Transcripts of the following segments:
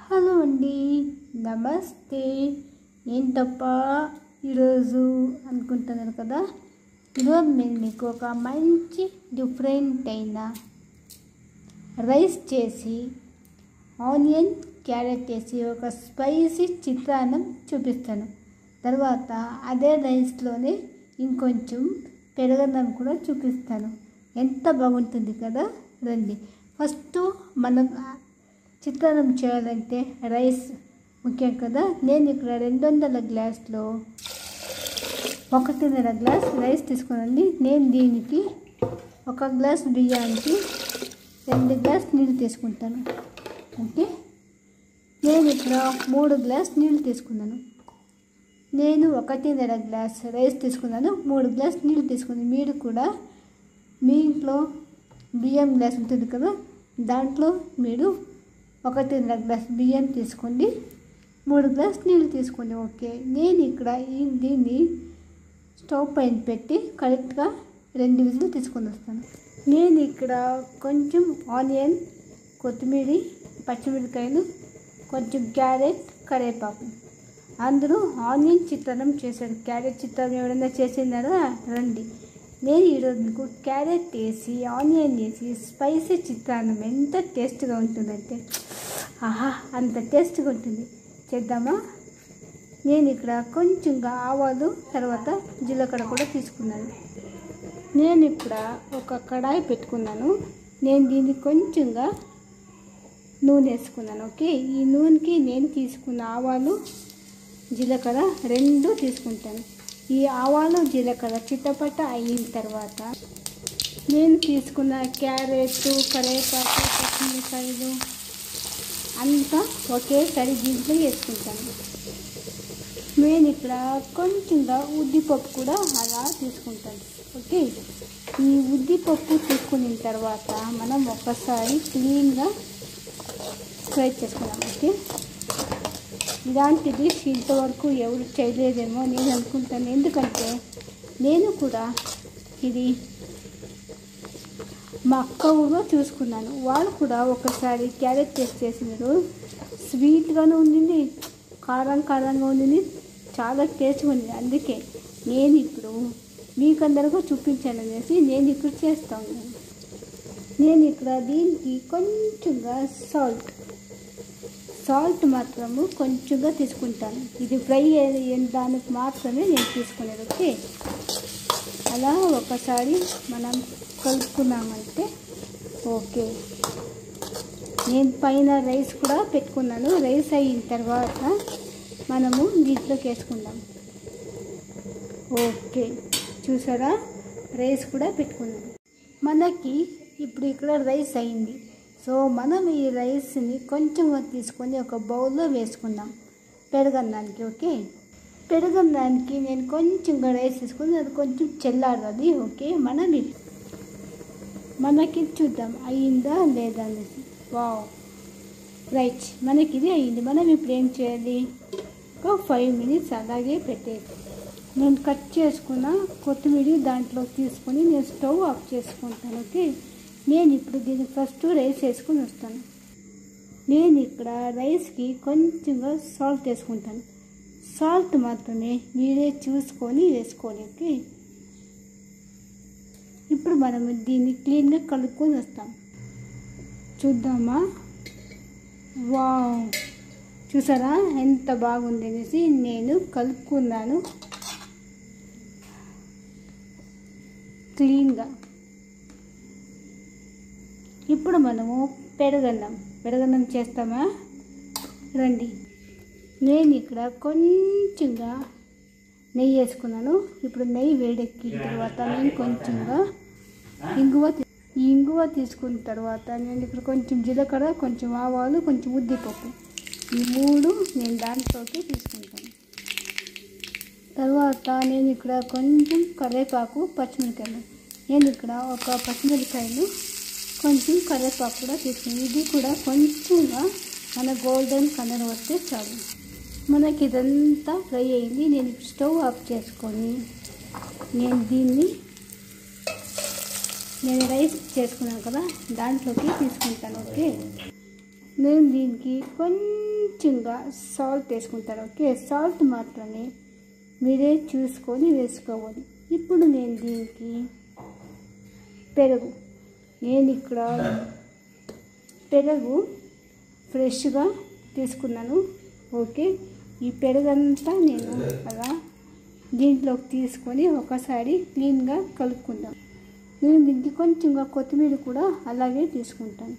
hello అండి నమస్తే ఏంటప్ప ఈరోజు అనుకుంటున్నారు కదా ఈరోజు నేను మీకు ఒక మంచి డిఫరెంట్ అయిన రైస్ చేసి ఆనియన్ క్యారెట్ వేసి ఒక స్పైసీ చిత్రాన్నం చూపిస్తాను తర్వాత అదే రైస్లోనే ఇంకొంచెం పెరగన్నం కూడా చూపిస్తాను ఎంత బాగుంటుంది కదా రండి ఫస్ట్ మనం చిత్రాన్నం చేయాలంటే రైస్ ముఖ్యం కదా నేను ఇక్కడ రెండు వందల గ్లాస్లో ఒకటిన్నర గ్లాస్ రైస్ తీసుకున్నాండి నేను దీనికి ఒక గ్లాస్ బియ్యానికి రెండు గ్లాస్ నీళ్ళు తీసుకుంటాను ఓకే నేను ఇక్కడ మూడు గ్లాస్ నీళ్ళు తీసుకున్నాను నేను ఒకటిన్నర గ్లాస్ రైస్ తీసుకున్నాను మూడు గ్లాస్ నీళ్ళు తీసుకున్నాను మీరు కూడా మీ ఇంట్లో బియ్యం గ్లాస్ ఉంటుంది కదా దాంట్లో మీరు ఒకటిన్నర గ్లాస్ బియ్యం తీసుకోండి మూడు గ్లాస్ నీళ్ళు తీసుకోండి ఓకే నేను ఇక్కడ ఈ దీన్ని స్టవ్ పైన పెట్టి కరెక్ట్గా రెండు విజులు తీసుకొని వస్తాను నేను ఇక్కడ కొంచెం ఆనియన్ కొత్తిమీర పచ్చిమిరకాయలు కొంచెం క్యారెట్ కరివేపాకు అందరూ ఆనియన్ చిత్రాన్నం చేశారు క్యారెట్ చిత్రాన్నం ఎవరైనా చేసినారా రండి నేను ఈరోజు మీకు క్యారెట్ వేసి ఆనియన్ వేసి స్పైసీ చిత్రాన్నం ఎంత టేస్ట్గా ఉంటుందంటే ఆహా అంత టేస్ట్గా ఉంటుంది చేద్దామా నేను ఇక్కడ కొంచెంగా ఆవాలు తర్వాత జీలకర్ర కూడా తీసుకున్నాను నేను ఇక్కడ ఒక కడాయి పెట్టుకున్నాను నేను దీన్ని కొంచెంగా నూనె వేసుకున్నాను ఓకే ఈ నూనెకి నేను తీసుకున్న ఆవాలు జీలకర్ర రెండు తీసుకుంటాను ఈ ఆవాలు జీలకర్ర చిట్టపట్ట అయిన తర్వాత నేను తీసుకున్న క్యారెట్ కరివేపాకు పచ్చిమిరకాయలు అంతా ఒకేసారి దీంట్లో వేసుకుంటాను నేను ఇక్కడ కొంచెంగా ఉద్దిపప్పు కూడా అలా తీసుకుంటాను ఓకే ఈ ఉద్దిపప్పు తీసుకున్న తర్వాత మనం ఒకసారి క్లీన్గా ఫ్రై చేసుకున్నాం ఓకే ఇలాంటి డిష్ ఇంతవరకు ఎవరు చేయలేదేమో నేను అనుకుంటాను ఎందుకంటే నేను కూడా ఇది మా అక్క ఊళ్ళో చూసుకున్నాను వాళ్ళు కూడా ఒకసారి క్యారెట్ టేస్ట్ చేసినారు స్వీట్గానే ఉండింది కారం కారంగా ఉండింది చాలా టేస్ట్గా ఉంది అందుకే నేను ఇప్పుడు మీకందరికీ చూపించాను అనేసి నేను ఇప్పుడు చేస్తా ఉన్నాను నేను ఇక్కడ దీనికి కొంచెంగా సాల్ట్ సాల్ట్ మాత్రము కొంచెంగా తీసుకుంటాను ఇది ఫ్రై అయిన దానికి మాత్రమే నేను తీసుకునేది ఓకే అలా ఒకసారి మనం కలుపుకున్నామంటే ఓకే నేను పైన రైస్ కూడా పెట్టుకున్నాను రైస్ అయిన తర్వాత మనము దీంట్లోకి వేసుకుందాం ఓకే చూసారా రైస్ కూడా పెట్టుకున్నాను మనకి ఇప్పుడు ఇక్కడ రైస్ అయింది సో మనం ఈ రైస్ని కొంచెం తీసుకొని ఒక బౌల్లో వేసుకుందాం పెరగన్నానికి ఓకే పెరగన్నానికి నేను కొంచెంగా రైస్ తీసుకుని అది కొంచెం చెల్లారాలి ఓకే మనం ఇప్- మనకి చూద్దాం అయ్యిందా లేదా అనేసి వావ్ రైట్ మనకి ఇది అయ్యింది మనం ఇప్పుడు ఏం చేయాలి ఒక ఫైవ్ మినిట్స్ అలాగే పెట్టేది నేను కట్ చేసుకున్న కొత్తిమీర దాంట్లో తీసుకొని నేను స్టవ్ ఆఫ్ చేసుకుంటాను ఓకే నేను ఇప్పుడు దీన్ని ఫస్ట్ రైస్ వేసుకొని వస్తాను నేను ఇక్కడ రైస్కి కొంచెంగా సాల్ట్ వేసుకుంటాను సాల్ట్ మాత్రమే మీరే చూసుకొని వేసుకోవాలి ఓకే ఇప్పుడు మనం దీన్ని క్లీన్గా కలుపుకొని వస్తాం చూద్దామా వావ్ చూసారా ఎంత బాగుంది అనేసి నేను కలుపుకున్నాను క్లీన్గా ఇప్పుడు మనము పెరగన్నం పెరగన్నం చేస్తామా రండి నేను ఇక్కడ కొంచెంగా నెయ్యి వేసుకున్నాను ఇప్పుడు నెయ్యి వేడెక్కిన తర్వాత నేను కొంచెంగా ఇంగువ తీ- ఈ ఇంగువ తీసుకున్న తర్వాత నేను ఇక్కడ కొంచెం జీలకర్ర కొంచెం ఆవాలు కొంచెం ఉద్దిపప్పు ఈ మూడు నేను దాంట్లోకి తీసుకుంటాను తర్వాత నేను ఇక్కడ కొంచెం కరివేపాకు పచ్చిమిరకాయలు నేను ఇక్కడ ఒక పచ్చిమిరకాయలు కొంచెం కరివేపాకు కూడా తీసుకుని ఇది కూడా కొంచెంగా మన గోల్డెన్ కలర్ వస్తే చాలు మనకి ఇదంతా ఫ్రై అయింది నేను ఇప్పుడు స్టవ్ ఆఫ్ చేసుకొని నేను దీన్ని నేను రైస్ చేసుకున్నాను కదా దాంట్లోకి తీసుకుంటాను ఓకే నేను దీనికి కొంచెంగా సాల్ట్ వేసుకుంటాను ఓకే సాల్ట్ మాత్రమే మీరే చూసుకొని వేసుకోవాలి ఇప్పుడు నేను దీనికి పెరుగు నేను ఇక్కడ పెరుగు ఫ్రెష్గా తీసుకున్నాను ఓకే ఈ పెరుగంతా నేను అలా దీంట్లోకి తీసుకొని ఒకసారి క్లీన్గా కలుపుకుందాం నేను దీనికి కొంచెంగా కొత్తిమీర కూడా అలాగే తీసుకుంటాను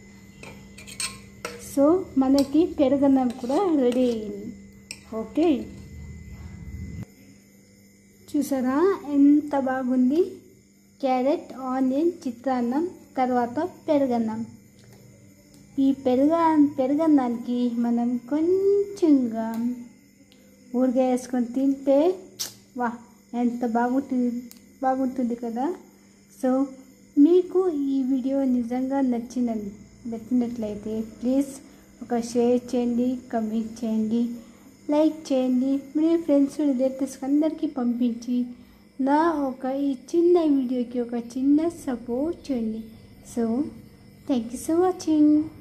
సో మనకి పెరుగన్నం కూడా రెడీ అయింది ఓకే చూసారా ఎంత బాగుంది క్యారెట్ ఆనియన్ చిత్రాన్నం తర్వాత పెరుగన్నం ఈ పెరుగ పెరుగన్నానికి మనం కొంచెంగా ఊరగాయ వేసుకొని తింటే వా ఎంత బాగుంటుంది బాగుంటుంది కదా సో మీకు ఈ వీడియో నిజంగా నచ్చినది నచ్చినట్లయితే ప్లీజ్ ఒక షేర్ చేయండి కమెంట్ చేయండి లైక్ చేయండి మీ ఫ్రెండ్స్ రిలేటివ్స్ అందరికీ పంపించి నా ఒక ఈ చిన్న వీడియోకి ఒక చిన్న సపోర్ట్ చేయండి so thank you so watching